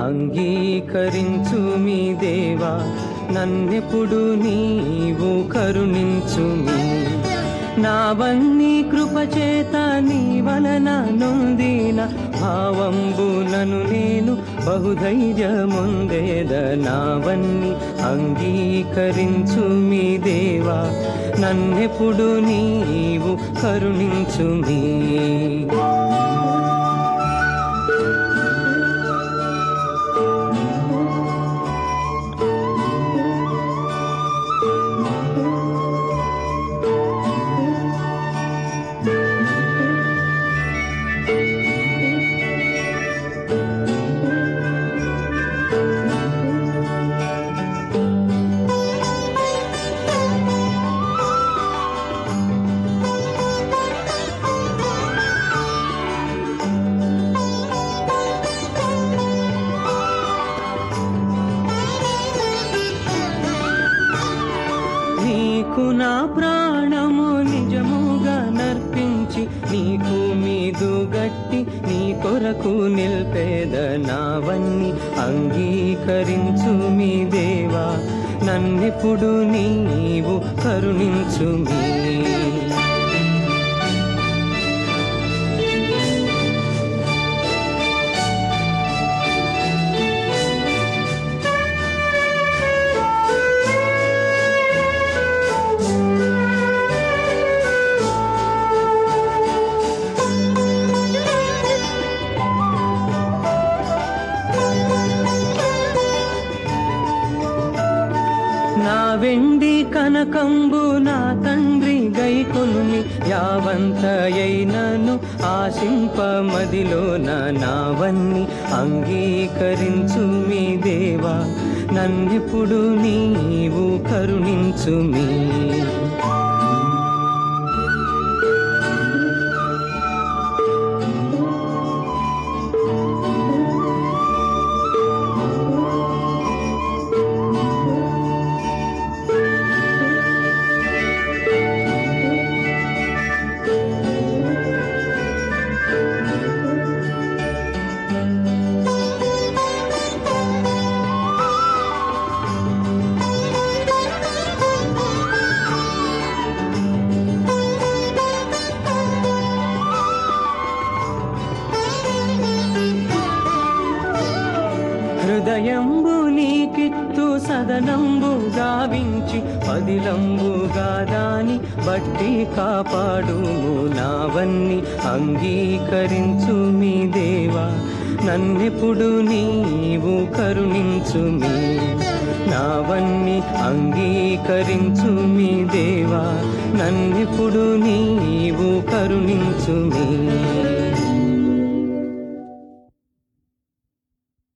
అంగీకరించు మీ దేవా నన్నెప్పుడు నీవు కరుణించు మీ నావన్నీ కృపచేత నీ వలన నొందిన భావంబునను నేను బహుధైర్యముందేద నావన్నీ అంగీకరించు మీ దేవా నన్నెప్పుడు నీవు కరుణించు మీ నీకు నా ప్రాణము నిజముగా నర్పించి నీకు మీదు గట్టి నీ కొరకు నిల్పేద నావన్నీ అంగీకరించు మీ దేవా నన్నెప్పుడు నీవు కరుణించు మీ నా వెండి కనకంబు నా తండ్రి గైకొనుని యావంతయైనను ఆశింప మదిలో నావన్నీ అంగీకరించు మీ దేవా నన్నెప్పుడు నీవు కరుణించు మీ హృదయంబు నీకిత్తు సదనంబు గావించి పదిలంబుగా దాని బట్టి కాపాడుము నావన్నీ అంగీకరించు మీ దేవా నన్నెప్పుడు నీవు కరుణించు మీ నావన్నీ అంగీకరించు మీ దేవా నన్నెప్పుడు నీవు కరుణించు మీ